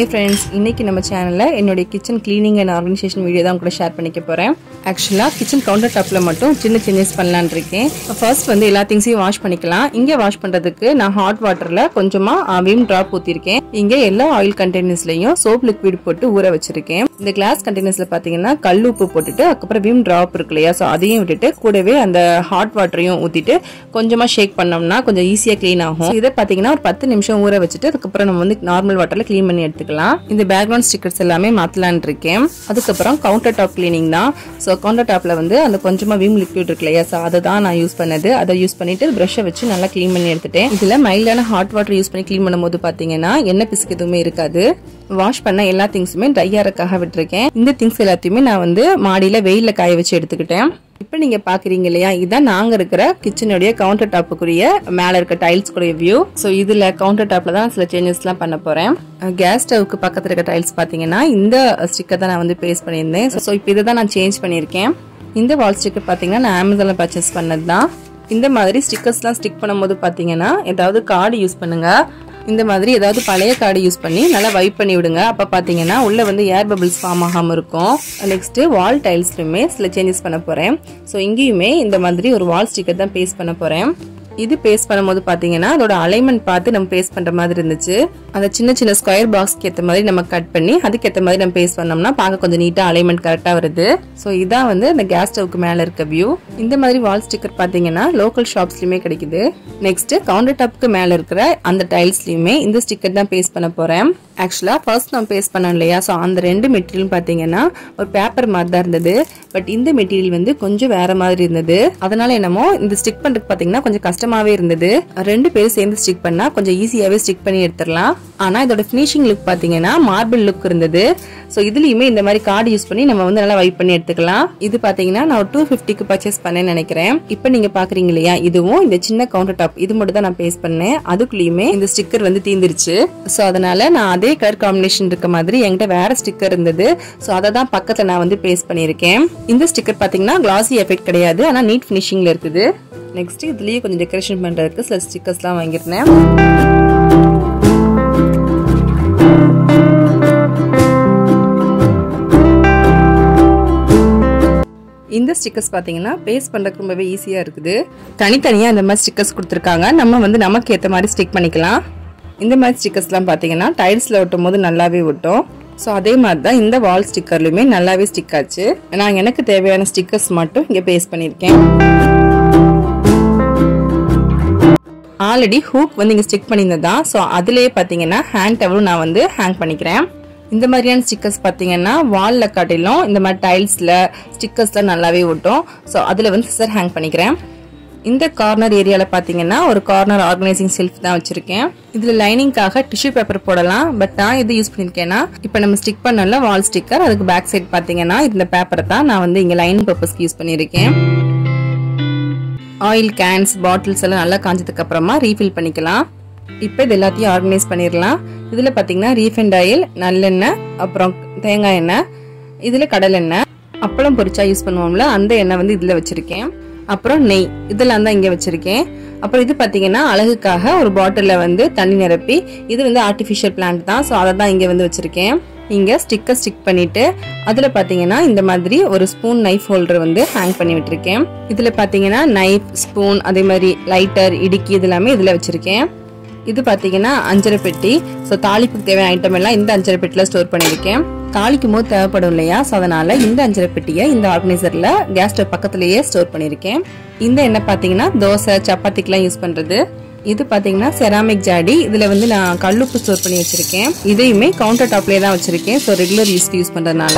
hi friends இன்னைக்கு நம்ம சேனலில் என்னுடைய kitchen cleaning and organisation video தான் கூட ஷேர் பண்ணிக்க போகிறேன் ஆக்சுவலாக கிச்சன் கவுண்டர் டாப்பில் மட்டும் சின்ன சேஞ்சஸ் பண்ணலான்னு இருக்கேன் ஃபர்ஸ்ட் வந்து எல்லா திங்ஸையும் வாஷ் பண்ணிக்கலாம் இங்கே வாஷ் பண்ணுறதுக்கு நான் ஹாட் வாட்டரில் கொஞ்சமாக விம் ட்ராப் ஊற்றிருக்கேன் இங்கே எல்லா ஆயில் கண்டெய்னர்ஸ்லையும் சோப் லிக்விட் போட்டு ஊற வச்சிருக்கேன் இந்த கிளாஸ் கண்டெய்னர்ஸில் பார்த்தீங்கன்னா கல் உப்பு போட்டுட்டு அதுக்கப்புறம் விம் ட்ராப் இருக்கு இல்லையா ஸோ அதையும் விட்டுட்டு கூடவே அந்த ஹாட் வாட்டரையும் ஊற்றிட்டு கொஞ்சமாக ஷேக் பண்ணோம்னா கொஞ்சம் ஈஸியாக க்ளீன் ஆகும் இதை பார்த்தீங்கன்னா ஒரு பத்து நிமிஷம் ஊற வச்சுட்டு அதுக்கப்புறம் நம்ம வந்து நார்மல் வாட்டரில் க்ளீன் பண்ணி எடுத்துக்கலாம் இந்த பேக்ரவுண்ட் ஸ்டிக்கர்ஸ் எல்லாமே மாற்றலான் இருக்கேன் அதுக்கப்புறம் கவுண்டர் டாப் கிளீனிங் தான் ஸோ கவுண்டர் டாப்பில் வந்து அந்த கொஞ்சமாக விம் லிக்விட் இருக்கு இல்லையா ஸோ அதை தான் நான் யூஸ் பண்ணது அதை யூஸ் பண்ணிட்டு ப்ரஷ்ஷை வச்சு நல்லா க்ளீன் பண்ணி எடுத்துட்டேன் இதில் மைல்டான ஹாட் வாட்டர் யூஸ் பண்ணி க்ளீன் பண்ணும்போது பார்த்தீங்கன்னா எண்ணெய் பிசுக்கு எதுவுமே இருக்காது வாஷ் பண்ண எல்லா திங்ஸுமே ட்ரை ஆகிறக்காக விட்டுருக்கேன் இந்த திங்ஸ் எல்லாத்தையுமே நான் வந்து மாடியில் வெயிலில் காய வச்சு எடுத்துக்கிட்டேன் இப்போ நீங்க பாக்குறீங்க இல்லையா இதான் நாங்க இருக்கிற கிச்சனுடைய கவுண்டர் டாப்புக்குரிய மேல இருக்க டைல்ஸ் கூடிய வியூ ஸோ இதுல கவுண்டர் டாப்ல தான் சில சேஞ்சஸ்லாம் பண்ண போறேன் கேஸ் ஸ்டவ்க்கு பக்கத்துல இருக்க டைல்ஸ் பாத்தீங்கன்னா இந்த ஸ்டிக்கர் தான் நான் வந்து பேஸ்ட் பண்ணியிருந்தேன் ஸோ இப்போ இதை தான் நான் சேஞ்ச் பண்ணியிருக்கேன் இந்த வால் ஸ்டிக்கர் பாத்தீங்கன்னா நான் அமேசான்ல பர்ச்சேஸ் பண்ணது தான் இந்த மாதிரி ஸ்டிக்கர்ஸ்லாம் ஸ்டிக் பண்ணும்போது பார்த்தீங்கன்னா ஏதாவது கார்டு யூஸ் பண்ணுங்க இந்த மாதிரி ஏதாவது பழைய கார்டு யூஸ் பண்ணி நல்லா வைப் பண்ணி விடுங்க அப்போ பார்த்தீங்கன்னா உள்ளே வந்து ஏர் பபிள்ஸ் ஃபார்ம் ஆகாமல் இருக்கும் நெக்ஸ்ட்டு வால் டைல்ஸ்லையுமே சில சேஞ்சஸ் பண்ண போகிறேன் ஸோ இங்கேயுமே இந்த மாதிரி ஒரு வால் ஸ்டிக்கர் தான் பேஸ்ட் பண்ண போகிறேன் இது பேஸ்ட் பண்ணும்போது பார்த்தீங்கன்னா அதோட அலைன்மெண்ட் பார்த்து நம்ம பேஸ்ட் பண்ணுற மாதிரி இருந்துச்சு அந்த சின்ன சின்ன ஸ்கொயர் பாக்ஸ்க்கு ஏற்ற மாதிரி நம்ம கட் பண்ணி அதுக்கேற்ற மாதிரி நம்ம பேஸ்ட் பண்ணோம்னா பார்க்க கொஞ்சம் நீட்டாக அலைன்மெண்ட் கரெக்டாக வருது ஸோ இதான் வந்து அந்த கேஸ் ஸ்டவ்க்கு மேலே இருக்க வியூ இந்த மாதிரி வால் ஸ்டிக்கர் பார்த்தீங்கன்னா லோக்கல் ஷாப்ஸ்லையுமே கிடைக்குது நெக்ஸ்ட் கவுண்டர் டாப்க்கு மேலே இருக்கிற அந்த டைல்ஸ்லையுமே இந்த ஸ்டிக்கர் தான் பேஸ்ட் பண்ண போகிறேன் ஆக்சுவலாக ஃபர்ஸ்ட் நான் பேஸ்ட் பண்ணோம் இல்லையா ஸோ அந்த ரெண்டு மெட்டீரியல் பார்த்தீங்கன்னா ஒரு பேப்பர் மாதிரி தான் இருந்தது பட் இந்த மெட்டீரியல் வந்து கொஞ்சம் வேற மாதிரி இருந்தது அதனால என்னமோ இந்த ஸ்டிக் பண்ணுறதுக்கு பார்த்தீங்கன்னா கொஞ்சம் கஷ்டமாவே இருந்தது ரெண்டு பேரும் சேர்ந்து ஸ்டிக் பண்ணா கொஞ்சம் ஈஸியாகவே ஸ்டிக் பண்ணி எடுத்துடலாம் ஆனால் இதோட ஃபினிஷிங் லுக் பார்த்தீங்கன்னா மார்பிள் லுக் இருந்தது ஸோ இதுலேயுமே இந்த மாதிரி கார்டு யூஸ் பண்ணி நம்ம வந்து நல்லா வைப் பண்ணி எடுத்துக்கலாம் இது பார்த்தீங்கன்னா நான் ஒரு டூ ஃபிஃப்டிக்கு பர்ச்சேஸ் பண்ணேன்னு நினைக்கிறேன் இப்போ நீங்கள் பார்க்குறீங்க இல்லையா இதுவும் இந்த சின்ன கவுண்டர் டாப் இது மட்டும் தான் நான் பேஸ்ட் பண்ணேன் அதுக்குள்ளேயுமே இந்த ஸ்டிக்கர் வந்து தீந்துருச்சு ஸோ அதனால நான் அதே கலர் காம்பினேஷன் இருக்க மாதிரி என்கிட்ட வேற ஸ்டிக்கர் இருந்தது ஸோ அதை தான் பக்கத்தில் நான் வந்து பேஸ்ட் பண்ணியிருக்கேன் இந்த ஸ்டிக்கர் பார்த்தீங்கன்னா கிளாசி எஃபெக்ட் கிடையாது ஆனால் நீட் ஃபினிஷிங்கில் இருக்குது நெக்ஸ்ட் இதுலேயே கொஞ்சம் டெக்கரேஷன் பண்ணுறதுக்கு சில ஸ்டிக்கர்ஸ்லாம் வாங்கியிருந்தேன் இந்த ஸ்டிக்கர்ஸ் பார்த்தீங்கன்னா பேஸ்ட் பண்ணுறதுக்கு ரொம்பவே ஈஸியாக இருக்குது தனித்தனியாக இந்த மாதிரி ஸ்டிக்கர்ஸ் கொடுத்துருக்காங்க நம்ம வந்து நமக்கு ஏற்ற மாதிரி ஸ்டிக் பண்ணிக்கலாம் இந்த மாதிரி ஸ்டிக்கர்ஸ்லாம் பார்த்தீங்கன்னா டைல்ஸில் ஒட்டும் போது நல்லாவே ஒட்டும் ஸோ அதே மாதிரி தான் இந்த வால் ஸ்டிக்கர்லையுமே நல்லாவே ஸ்டிக் ஆச்சு நான் எனக்கு தேவையான ஸ்டிக்கர்ஸ் மட்டும் இங்கே பேஸ்ட் பண்ணியிருக்கேன் ஆல்ரெடி ஹூக் வந்து இங்கே ஸ்டிக் பண்ணியிருந்ததா ஸோ அதுலேயே பார்த்தீங்கன்னா ஹேண்ட் டவலும் நான் வந்து ஹேங் பண்ணிக்கிறேன் இந்த மாதிரியான ஸ்டிக்கர்ஸ் பார்த்தீங்கன்னா வாலில் காட்டிலும் இந்த மாதிரி டைல்ஸில் ஸ்டிக்கர்ஸ்லாம் நல்லாவே ஒட்டும் ஸோ அதில் வந்து சிசர் ஹேங் பண்ணிக்கிறேன் இந்த கார்னர் ஏரியாவில் பார்த்தீங்கன்னா ஒரு கார்னர் ஆர்கனைசிங் செல்ஃப் தான் வச்சிருக்கேன் இதில் லைனிங்காக டிஷ்யூ பேப்பர் போடலாம் பட் நான் எது யூஸ் பண்ணியிருக்கேன்னா இப்போ நம்ம ஸ்டிக் பண்ணல வால் ஸ்டிக்கர் அதுக்கு பேக் சைட் பார்த்தீங்கன்னா இந்த பேப்பரை தான் நான் வந்து இங்கே லைனிங் பர்பஸ்க்கு யூஸ் பண்ணியிருக்கேன் ஆயில் கேன்ஸ் பாட்டில்ஸ் எல்லாம் நல்லா காஞ்சதுக்கு அப்புறமா ரீஃபில் பண்ணிக்கலாம் இப்போ இது எல்லாத்தையும் ஆர்கனைஸ் பண்ணிடலாம் இதில் பார்த்தீங்கன்னா ரீஃபைண்ட் ஆயில் நல்லெண்ணெய் அப்புறம் தேங்காய் எண்ணெய் இதில் கடலெண்ணெய் அப்பளம் பொரிச்சா யூஸ் பண்ணுவோம்ல அந்த எண்ணெய் வந்து இதில் வச்சுருக்கேன் அப்புறம் நெய் இதெல்லாம் தான் இங்கே வச்சுருக்கேன் அப்புறம் இது பார்த்தீங்கன்னா அழகுக்காக ஒரு பாட்டிலில் வந்து தண்ணி நிரப்பி இது வந்து ஆர்டிஃபிஷியல் பிளான்ட் தான் ஸோ அதை தான் இங்கே வந்து வச்சுருக்கேன் இங்கே ஸ்டிக்கர் ஸ்டிக் பண்ணிட்டு அதில் பார்த்தீங்கன்னா இந்த மாதிரி ஒரு ஸ்பூன் நைஃப் ஹோல்டர் வந்து ஹேங் பண்ணி விட்டுருக்கேன் இதில் பார்த்தீங்கன்னா நைஃப் ஸ்பூன் அதே மாதிரி லைட்டர் இடுக்கி இது எல்லாமே இதில் வச்சுருக்கேன் இது பார்த்தீங்கன்னா அஞ்சரை பெட்டி ஸோ தாளிப்புக்கு தேவையான ஐட்டம் எல்லாம் இந்த அஞ்சரை பெட்டியில் ஸ்டோர் பண்ணியிருக்கேன் தாளிக்கும் போது தேவைப்படும் இல்லையா ஸோ அதனால இந்த அஞ்சரை பெட்டியை இந்த ஆர்கனைசரில் கேஸ் ஸ்டவ் பக்கத்துலேயே ஸ்டோர் பண்ணியிருக்கேன் இந்த எண்ணெய் பார்த்தீங்கன்னா தோசை சப்பாத்திக்கெலாம் யூஸ் பண்ணுறது இது பார்த்தீங்கன்னா செராமிக் ஜாடி இதில் வந்து நான் கல்லுப்பு ஸ்டோர் பண்ணி வச்சுருக்கேன் இதையுமே கவுண்டர் டாப்லேயே தான் வச்சுருக்கேன் ஸோ ரெகுலர் யூஸ்க்கு யூஸ் பண்ணுறதுனால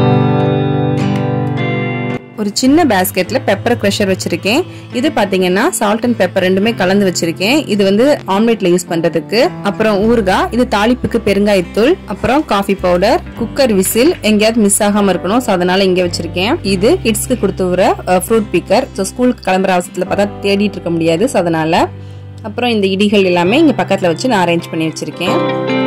ஒரு சின்ன பேஸ்கெட்டில் பெப்பர் க்ரஷர் வச்சுருக்கேன் இது பார்த்தீங்கன்னா சால்ட் அண்ட் பெப்பர் ரெண்டுமே கலந்து வச்சுருக்கேன் இது வந்து ஆம்லெட்டில் யூஸ் பண்ணுறதுக்கு அப்புறம் ஊறுகாய் இது தாளிப்புக்கு பெருங்காயத்தூள் அப்புறம் காஃபி பவுடர் குக்கர் விசில் எங்கேயாவது மிஸ் ஆகாமல் இருக்கணும் ஸோ அதனால இங்கே வச்சுருக்கேன் இது கிட்ஸ்க்கு கொடுத்து வர ஃப்ரூட் பிக்கர் ஸோ ஸ்கூலுக்கு கிளம்புற அவசரத்தில் பார்த்தா தேடிட்டு இருக்க முடியாது ஸோ அதனால அப்புறம் இந்த இடிகள் எல்லாமே இங்கே பக்கத்தில் வச்சு நான் அரேஞ்ச் பண்ணி வச்சுருக்கேன்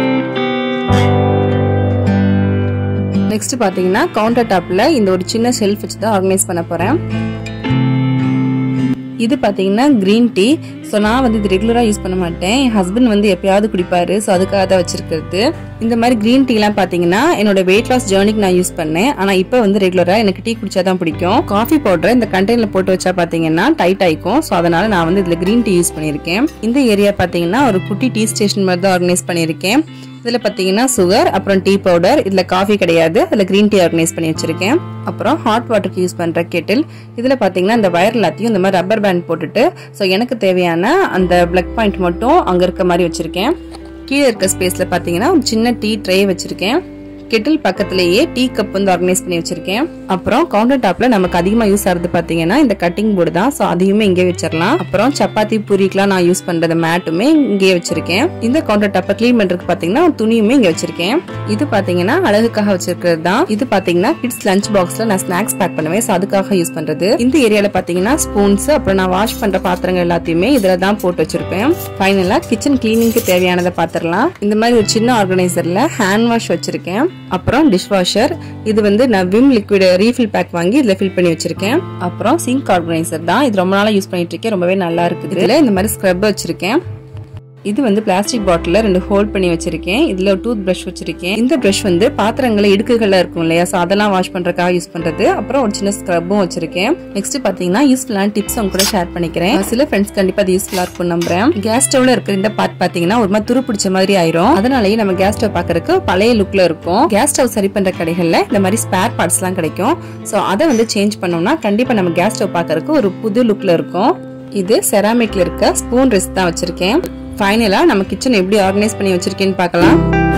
நெக்ஸ்ட் பார்த்தீங்கன்னா கவுண்டர் டாப்பில் இந்த ஒரு சின்ன ஷெல்ஃப் வச்சு தான் ஆர்கனைஸ் பண்ண போகிறேன் இது பார்த்தீங்கன்னா க்ரீன் டீ ஸோ நான் வந்து இது ரெகுலராக யூஸ் பண்ண மாட்டேன் என் ஹஸ்பண்ட் வந்து எப்பயாவது குடிப்பாரு ஸோ அதுக்காக தான் வச்சிருக்கிறது இந்த மாதிரி க்ரீன் டீலாம் பார்த்தீங்கன்னா என்னோட வெயிட் லாஸ் ஜேர்னிக்கு நான் யூஸ் பண்ணேன் ஆனால் இப்போ வந்து ரெகுலராக எனக்கு டீ குடிச்சா தான் பிடிக்கும் காஃபி பவுடரை இந்த கண்டெய்னரில் போட்டு வச்சா பார்த்தீங்கன்னா டைட் ஆயிக்கும் ஸோ அதனால நான் வந்து இதில் க்ரீன் டீ யூஸ் பண்ணியிருக்கேன் இந்த ஏரியா பார்த்தீங்கன்னா ஒரு குட்டி டீ ஸ்டேஷன் மாதிரி தான் ஆர்கனைஸ் பண்ணியிருக்கேன் இதில் பார்த்தீங்கன்னா சுகர் அப்புறம் டீ பவுடர் இதில் காஃபி கிடையாது அதில் க்ரீன் டீ ஆர்கனைஸ் பண்ணி வச்சிருக்கேன் அப்புறம் ஹாட் வாட்டருக்கு யூஸ் பண்ணுற கெட்டில் இதில் பார்த்தீங்கன்னா இந்த வயர் எல்லாத்தையும் இந்த மாதிரி ரப்பர் பேண்ட் போட்டுட்டு ஸோ எனக்கு தேவையான அந்த பிளக் பாயிண்ட் மட்டும் அங்கே இருக்க மாதிரி வச்சுருக்கேன் கீழே இருக்க ஸ்பேஸில் பார்த்தீங்கன்னா ஒரு சின்ன டீ ட்ரே வச்சுருக்கேன் கெட்டில் பக்கத்துலேயே டீ கப் வந்து ஆர்கனைஸ் பண்ணி வச்சிருக்கேன் அப்புறம் கவுண்டர் டாப்ல நமக்கு அதிகமா யூஸ் ஆகுது பாத்தீங்கன்னா இந்த கட்டிங் போர்டு தான் ஸோ அதையுமே இங்கே வச்சிடலாம் அப்புறம் சப்பாத்தி பூரிக்கெல்லாம் நான் யூஸ் பண்றது மேட்டுமே இங்கே வச்சிருக்கேன் இந்த கவுண்டர் டாப்பை க்ளீன் பண்றதுக்கு பாத்தீங்கன்னா துணியுமே இங்க வச்சிருக்கேன் இது பாத்தீங்கன்னா அழகுக்காக வச்சிருக்கிறது தான் இது பாத்தீங்கன்னா கிட்ஸ் லஞ்ச் பாக்ஸ்ல நான் ஸ்நாக்ஸ் பேக் பண்ணுவேன் ஸோ அதுக்காக யூஸ் பண்றது இந்த ஏரியால பாத்தீங்கன்னா ஸ்பூன்ஸ் அப்புறம் நான் வாஷ் பண்ற பாத்திரங்கள் எல்லாத்தையுமே இதுல தான் போட்டு வச்சிருப்பேன் ஃபைனலா கிச்சன் கிளீனிங்க்கு தேவையானதை பாத்திரலாம் இந்த மாதிரி ஒரு சின்ன ஆர்கனைசர்ல ஹேண்ட் வாஷ் வச்சிருக்கேன் அப்புறம் டிஷ் வாஷர் இது வந்து நான் விம் லிக்விட் ரீஃபில் பேக் வாங்கி இதில் ஃபில் பண்ணி வச்சிருக்கேன் அப்புறம் சிங்க் ஆர்கனைசர் தான் இது ரொம்ப நாளாக யூஸ் பண்ணிட்டு இருக்கேன் ரொம்பவே நல்லா இருக்குது இதில் இந்த மாதிரி ஸ்க்ரப் வச்சிருக்கேன் இது வந்து பிளாஸ்டிக் பாட்டில ரெண்டு ஹோல்ட் பண்ணி வச்சிருக்கேன் இதுல ஒரு டூத் பிரஷ் வச்சிருக்கேன் இந்த பிரஷ் வந்து பாத்திரங்களை இடுக்குகள்ல இருக்கும் இல்லையா ஸோ அதெல்லாம் வாஷ் பண்றதுக்காக யூஸ் பண்றது அப்புறம் ஒரு சின்ன ஸ்க்ரப்பும் வச்சிருக்கேன் நெக்ஸ்ட் பாத்தீங்கன்னா யூஸ்ஃபுல்லான டிப்ஸ் அவங்க கூட ஷேர் பண்ணிக்கிறேன் சில ஃப்ரெண்ட்ஸ் கண்டிப்பா அது யூஸ்ஃபுல்லா இருக்கும் நம்புறேன் கேஸ் ஸ்டவ்ல இருக்கிற இந்த பார்ட் பாத்தீங்கன்னா ஒரு மாதிரி துரு பிடிச்ச மாதிரி ஆயிரும் அதனாலயே நம்ம கேஸ் ஸ்டவ் பாக்குறதுக்கு பழைய லுக்ல இருக்கும் கேஸ் ஸ்டவ் சரி பண்ற கடைகள்ல இந்த மாதிரி ஸ்பேர் பார்ட்ஸ் எல்லாம் கிடைக்கும் ஸோ அதை வந்து சேஞ்ச் பண்ணோம்னா கண்டிப்பா நம்ம கேஸ் ஸ்டவ் பாக்குறதுக்கு ஒரு புது லுக்ல இருக்கும் இது செராமிக்ல இருக்க ஸ்பூன் ரெஸ்ட் தான் வச்சிருக்கேன் ஃபைனலாக நம்ம கிச்சன் எப்படி ஆர்கனைஸ் பண்ணி வச்சிருக்கேன்னு பார்க்கலாம்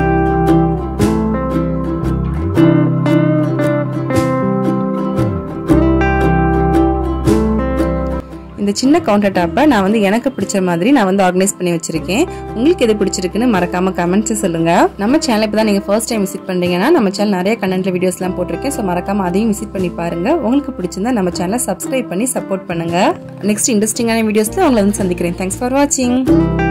இந்த சின்ன கவுண்டர் டாப்பை நான் வந்து எனக்கு பிடிச்ச மாதிரி நான் வந்து ஆர்கனைஸ் பண்ணி வச்சிருக்கேன் உங்களுக்கு எது பிடிச்சிருக்குன்னு மறக்காம கமெண்ட்ஸ் சொல்லுங்க நம்ம சேனல் இப்போ தான் நீங்க ஃபர்ஸ்ட் டைம் விசிட் பண்றீங்கன்னா நம்ம சேனல் நிறைய கண்டென்ட்ல வீடியோஸ்லாம் போட்டிருக்கேன் ஸோ மறக்காம அதையும் விசிட் பண்ணி பாருங்க உங்களுக்கு பிடிச்சிருந்தா நம்ம சேனலை சப்ஸ்கிரைப் பண்ணி சப்போர்ட் பண்ணுங்க நெக்ஸ்ட் இன்ட்ரெஸ்டிங்கான வீடியோஸ்ல உங்களை வந்து சந்திக்கிறேன் தேங்க்ஸ் ஃபார் வாட்சிங்